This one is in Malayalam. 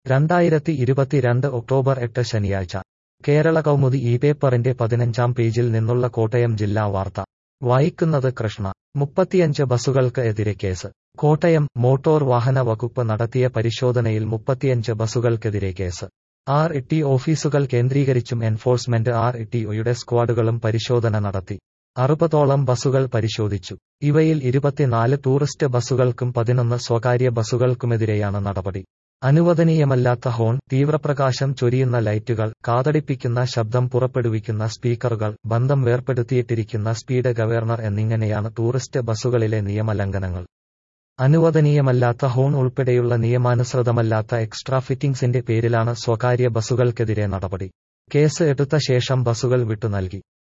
രണ്ടായിരത്തി ഇരുപത്തിരണ്ട് ഒക്ടോബർ എട്ട് ശനിയാഴ്ച കേരള കൗമുദി ഈ പേപ്പറിന്റെ പതിനഞ്ചാം പേജിൽ നിന്നുള്ള കോട്ടയം ജില്ലാ വാർത്ത വായിക്കുന്നത് കൃഷ്ണ മുപ്പത്തിയഞ്ച് ബസുകൾക്ക് എതിരെ കേസ് കോട്ടയം മോട്ടോർ വാഹന വകുപ്പ് നടത്തിയ പരിശോധനയിൽ മുപ്പത്തിയഞ്ച് ബസുകൾക്കെതിരെ കേസ് ആർ ടി ഓഫീസുകൾ കേന്ദ്രീകരിച്ചും എൻഫോഴ്സ്മെന്റ് ആർ ടിഒയുടെ സ്ക്വാഡുകളും പരിശോധന നടത്തി അറുപതോളം ബസുകൾ പരിശോധിച്ചു ഇവയിൽ ഇരുപത്തിനാല് ടൂറിസ്റ്റ് ബസുകൾക്കും പതിനൊന്ന് സ്വകാര്യ ബസുകൾക്കുമെതിരെയാണ് നടപടി അനുവദനീയമല്ലാത്ത ഹോൺ തീവ്രപ്രകാശം ചൊരിയുന്ന ലൈറ്റുകൾ കാതടിപ്പിക്കുന്ന ശബ്ദം പുറപ്പെടുവിക്കുന്ന സ്പീക്കറുകൾ ബന്ധം വേർപ്പെടുത്തിയിട്ടിരിക്കുന്ന സ്പീഡ് ഗവർണർ എന്നിങ്ങനെയാണ് ടൂറിസ്റ്റ് ബസുകളിലെ നിയമലംഘനങ്ങൾ അനുവദനീയമല്ലാത്ത ഹോൺ ഉൾപ്പെടെയുള്ള നിയമാനുസൃതമല്ലാത്ത എക്സ്ട്രാ ഫിറ്റിംഗ്സിന്റെ പേരിലാണ് സ്വകാര്യ ബസുകൾക്കെതിരെ നടപടി കേസ് എടുത്ത ശേഷം ബസുകൾ വിട്ടു നൽകി